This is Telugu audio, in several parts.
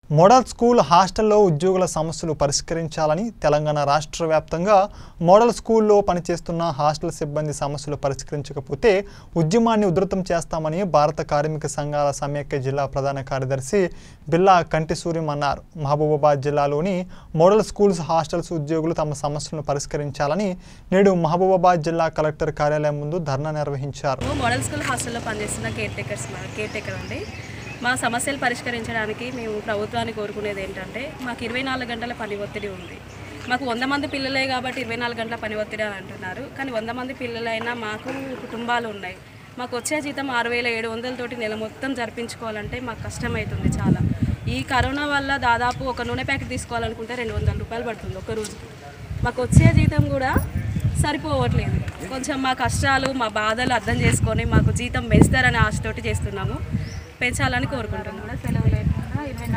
మోడల్ స్కూల్ హాస్టల్లో ఉద్యోగుల సమస్యలు పరిష్కరించాలని తెలంగాణ రాష్ట్ర వ్యాప్తంగా మోడల్ స్కూల్లో పనిచేస్తున్న హాస్టల్ సిబ్బంది సమస్యలు పరిష్కరించకపోతే ఉద్యమాన్ని ఉధృతం చేస్తామని భారత కార్మిక సంఘాల సమైక్య జిల్లా ప్రధాన కార్యదర్శి బిల్లా కంటిసూర్యం అన్నారు మహబూబాబాద్ జిల్లాలోని మోడల్ స్కూల్స్ హాస్టల్స్ ఉద్యోగులు తమ సమస్యలను పరిష్కరించాలని నేడు మహబూబాబాద్ జిల్లా కలెక్టర్ కార్యాలయం ముందు ధర్నా నిర్వహించారు మేము మోడల్ స్కూల్ హాస్టల్లో పనిచేస్తున్న కేర్ టేకర్స్ మా కేర్ టేకర్ అండి మా సమస్యలు పరిష్కరించడానికి మేము ప్రభుత్వాన్ని కోరుకునేది ఏంటంటే మాకు ఇరవై నాలుగు గంటల పని ఒత్తిడి ఉంది మాకు వంద మంది పిల్లలే కాబట్టి ఇరవై నాలుగు గంటల పని ఒత్తిడి అని అంటున్నారు కానీ వంద మంది పిల్లలైనా మాకు కుటుంబాలు ఉన్నాయి మాకు వచ్చే జీతం ఆరు వేల ఏడు వందలతోటి నెల మొత్తం జరిపించుకోవాలంటే మాకు కష్టమవుతుంది చాలా ఈ కరోనా వల్ల దాదాపు ఒక నూనె ప్యాకెట్ తీసుకోవాలనుకుంటే రెండు వందల రూపాయలు పడుతుంది ఒక రోజుకి మాకు వచ్చే జీతం కూడా సరిపోవట్లేదు కొంచెం మా కష్టాలు మా బాధలు అర్థం చేసుకొని మాకు జీతం పెంచుతారనే ఆశతోటి చేస్తున్నాము పెంచాలని కోరుకుంటున్నాము సెలవు లేకుండా ఇరవై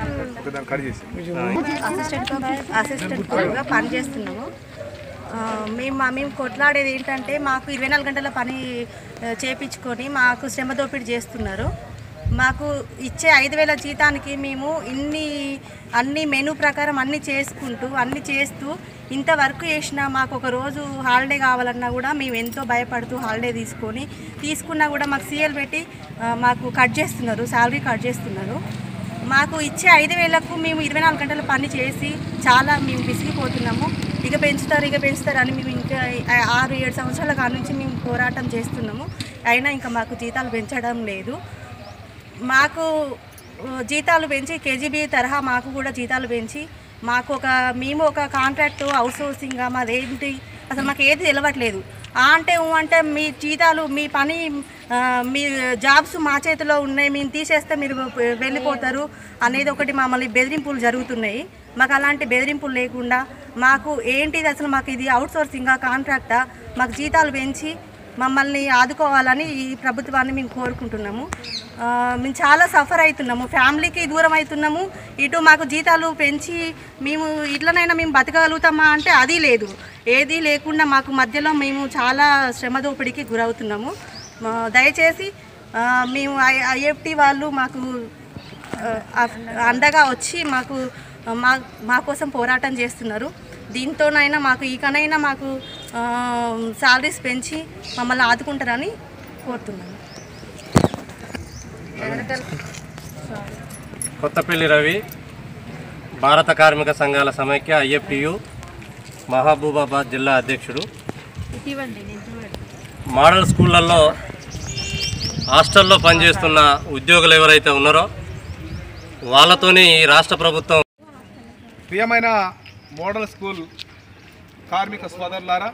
నాలుగు అసిస్టెంట్ అసిస్టెంట్గా పని చేస్తున్నాము ఆ, మేము మా- మేము కొట్లాడేది ఏంటంటే మాకు ఇరవై నాలుగు గంటల పని ఆ, చేపించుకొని మాకు శ్రమ దోపిడీ చేస్తున్నారు మాకు ఇచ్చే ఐదు వేల జీతానికి మేము ఇన్ని అన్ని మెనూ ప్రకారం అన్ని చేసుకుంటూ అన్ని చేస్తూ ఇంత వర్క్ చేసినా మాకు ఒక రోజు హాలిడే కావాలన్నా కూడా మేము ఎంతో భయపడుతూ హాలిడే తీసుకొని తీసుకున్నా కూడా మాకు సీఎల్ పెట్టి ఆ, మాకు కట్ చేస్తున్నారు శాలరీ కట్ చేస్తున్నారు మాకు ఇచ్చే ఐదు వేలకు మేము ఇరవై నాలుగు గంటల పని చేసి చాలా మేము విసిగిపోతున్నాము ఇక పెంచుతారు ఇక పెంచుతారు అని మేము ఇంకా ఆ- ఆరు ఏడు సంవత్సరాల కాడ నుంచి మేము పోరాటం చేస్తున్నాము అయినా ఇంకా మాకు జీతాలు పెంచడం లేదు మాకు ఆ, జీతాలు పెంచి కేజీబీ తరహా మాకు కూడా జీతాలు పెంచి మాకు ఒక మేము ఒక కాంట్రాక్ట్ అవుట్సోర్సింగ్గా మాదేంటి అసలు మాకు ఏది తెలవట్లేదు ఆ అంటే ఊ అంటే మీ జీతాలు మీ పని ఆ, మీ జాబ్స్ మా చేతిలో ఉన్నాయి మేము తీసేస్తే మీరు వెళ్ళిపోతారు అనేది ఒకటి మమ్మల్ని బెదిరింపులు జరుగుతున్నాయి మాకు అలాంటి బెదిరింపులు లేకుండా మాకు ఏంటిది అసలు మాకు ఇది అవుట్సోర్సింగా కాంట్రాక్టా మాకు జీతాలు పెంచి మమ్మల్ని ఆదుకోవాలని ఈ ప్రభుత్వాన్ని మేము కోరుకుంటున్నాము ఆ, మేము చాలా సఫర్ అవుతున్నాము ఫ్యామిలీకి దూరం అవుతున్నాము ఇటు మాకు జీతాలు పెంచి మేము ఇట్లనైనా మేము బతకగలుగుతామా అంటే అది లేదు ఏది లేకుండా మాకు మధ్యలో మేము చాలా శ్రమ దోపిడీకి గురవుతున్నాము ఆ, దయచేసి ఆ, మేము ఐఎఫ్టి వాళ్ళు మాకు ఆ, అఫ్- అండగా వచ్చి మాకు ఆ, మా మా కోసం పోరాటం చేస్తున్నారు దీంతోనైనా మాకు ఇకనైనా మాకు శాలరీస్ పెంచి మమ్మల్ని ఆదుకుంటారని కోరుతున్నాను కొత్తపల్లి రవి భారత కార్మిక సంఘాల సమైక్య ఐఎఫ్టియు మహబూబాబాద్ జిల్లా అధ్యక్షుడు మోడల్ స్కూళ్ళల్లో హాస్టల్లో పనిచేస్తున్న ఉద్యోగులు ఎవరైతే ఉన్నారో వాళ్ళతోని ఈ రాష్ట్ర ప్రభుత్వం ప్రియమైన మోడల్ స్కూల్ కార్మిక సోదరులారా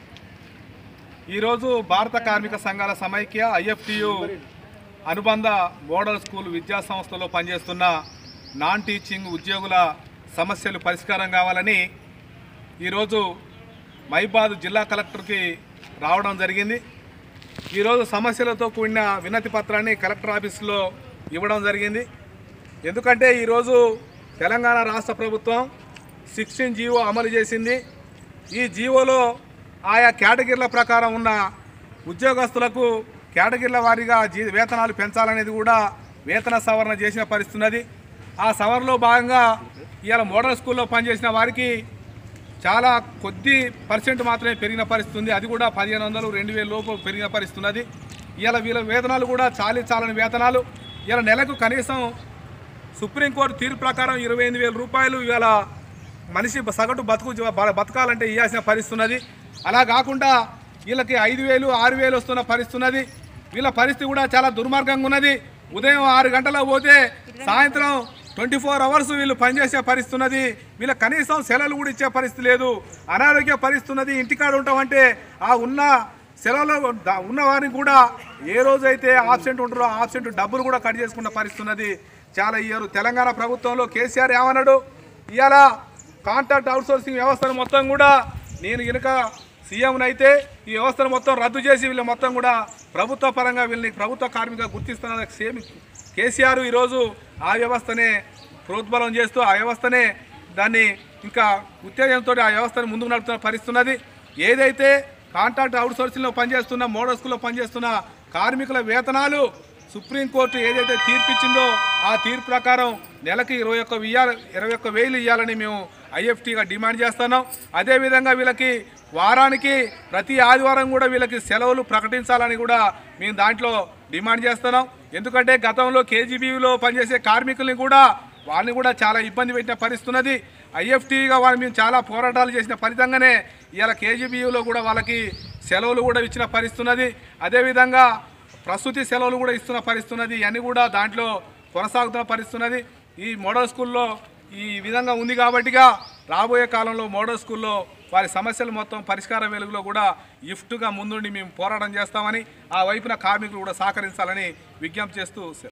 ఈరోజు భారత కార్మిక సంఘాల సమైక్య ఐఎఫ్టియు అనుబంధ మోడల్ స్కూల్ విద్యా సంస్థలో పనిచేస్తున్న నాన్ టీచింగ్ ఉద్యోగుల సమస్యలు పరిష్కారం కావాలని ఈరోజు మైబాద్ జిల్లా కలెక్టర్కి రావడం జరిగింది ఈరోజు సమస్యలతో కూడిన వినతి పత్రాన్ని కలెక్టర్ ఆఫీస్లో ఇవ్వడం జరిగింది ఎందుకంటే ఈరోజు తెలంగాణ రాష్ట్ర ప్రభుత్వం సిక్స్టీన్ జీవో అమలు చేసింది ఈ జీవోలో ఆయా కేటగిరీల ప్రకారం ఉన్న ఉద్యోగస్తులకు కేటగిరీల వారీగా జీ వేతనాలు పెంచాలనేది కూడా వేతన సవరణ చేసిన పరిస్థితి ఉన్నది ఆ సవరణలో భాగంగా ఇవాళ మోడల్ స్కూల్లో పనిచేసిన వారికి చాలా కొద్ది పర్సెంట్ మాత్రమే పెరిగిన పరిస్థితి ఉంది అది కూడా పదిహేను వందలు రెండు వేల లోపు పెరిగిన పరిస్థితి ఉన్నది ఇవాళ వీళ్ళ వేతనాలు కూడా చాలీ చాలని వేతనాలు ఇవాళ నెలకు కనీసం సుప్రీంకోర్టు తీర్పు ప్రకారం ఇరవై ఎనిమిది వేల రూపాయలు ఇవాళ మనిషి సగటు బతుకు బ- బతకాలంటే ఇవ్వాల్సిన పరిస్థితి ఉన్నది అలా కాకుండా వీళ్ళకి ఐదు వేలు ఆరు వేలు వస్తున్న పరిస్థితి ఉన్నది వీళ్ళ పరిస్థితి కూడా చాలా దుర్మార్గంగా ఉన్నది ఉదయం ఆరు గంటలకు పోతే సాయంత్రం ట్వంటీ ఫోర్ అవర్స్ వీళ్ళు పనిచేసే పరిస్థితి ఉన్నది వీళ్ళ కనీసం సెలవులు కూడా ఇచ్చే పరిస్థితి లేదు అనారోగ్య పరిస్థితి ఉన్నది ఇంటికాడ ఉంటామంటే ఆ ఉన్న సెలవులో ద- ఉన్న వారిని కూడా ఏ రోజైతే ఆబ్సెంట్ ఉంటారో ఆ ఆబ్సెంట్ డబ్బులు కూడా కట్ చేసుకున్న పరిస్థితి ఉన్నది చాలా ఇయ్యారు తెలంగాణ ప్రభుత్వంలో కేసీఆర్ ఏమన్నాడు ఇవాళ కాంట్రాక్ట్ అవుట్సోర్సింగ్ వ్యవస్థను మొత్తం కూడా నేను కనుక సీఎంని అయితే ఈ వ్యవస్థను మొత్తం రద్దు చేసి వీళ్ళు మొత్తం కూడా ప్రభుత్వ పరంగా వీళ్ళని ప్రభుత్వ కార్మిక గుర్తిస్తున్న సేమ్ కేసీఆర్ ఈరోజు ఆ వ్యవస్థనే ప్రోద్బలం చేస్తూ ఆ వ్యవస్థనే దాన్ని ఇంకా ఉత్తేజంతో ఆ వ్యవస్థను ముందుకు నడుపుతున్న పరిస్థితి ఉన్నది ఏదైతే కాంట్రాక్ట్ అవుట్సోర్సింగ్లో పనిచేస్తున్న మోడల్ స్కూల్లో పనిచేస్తున్న కార్మికుల వేతనాలు సుప్రీంకోర్టు ఏదైతే తీర్పు ఇచ్చిందో ఆ తీర్పు ప్రకారం నెలకి ఇరవై ఒక్క ఇయ్యాలి ఇరవై ఒక్క వేలు ఇవ్వాలని మేము ఐఎఫ్టీగా డిమాండ్ చేస్తున్నాం అదేవిధంగా వీళ్ళకి వారానికి ప్రతి ఆదివారం కూడా వీళ్ళకి సెలవులు ప్రకటించాలని కూడా మేము దాంట్లో డిమాండ్ చేస్తున్నాం ఎందుకంటే గతంలో కేజీబీలో పనిచేసే కార్మికుల్ని కూడా వాళ్ళని కూడా చాలా ఇబ్బంది పెట్టిన పరిస్థితున్నది ఐఎఫ్టీగా వాళ్ళు మేము చాలా పోరాటాలు చేసిన ఫలితంగానే ఇవాళ కేజీబీయూలో కూడా వాళ్ళకి సెలవులు కూడా ఇచ్చిన పరిస్థితున్నది అదేవిధంగా ప్రసూతి సెలవులు కూడా ఇస్తున్న పరిస్థితున్నది ఇవన్నీ కూడా దాంట్లో కొనసాగుతున్న పరిస్థితున్నది ఈ మోడల్ స్కూల్లో ఈ విధంగా ఉంది కాబట్టిగా రాబోయే కాలంలో మోడల్ స్కూల్లో వారి సమస్యలు మొత్తం పరిష్కార వెలుగులో కూడా ఇఫ్ట్గా ముందుండి మేము పోరాటం చేస్తామని ఆ వైపున కార్మికులు కూడా సహకరించాలని విజ్ఞప్తి చేస్తూ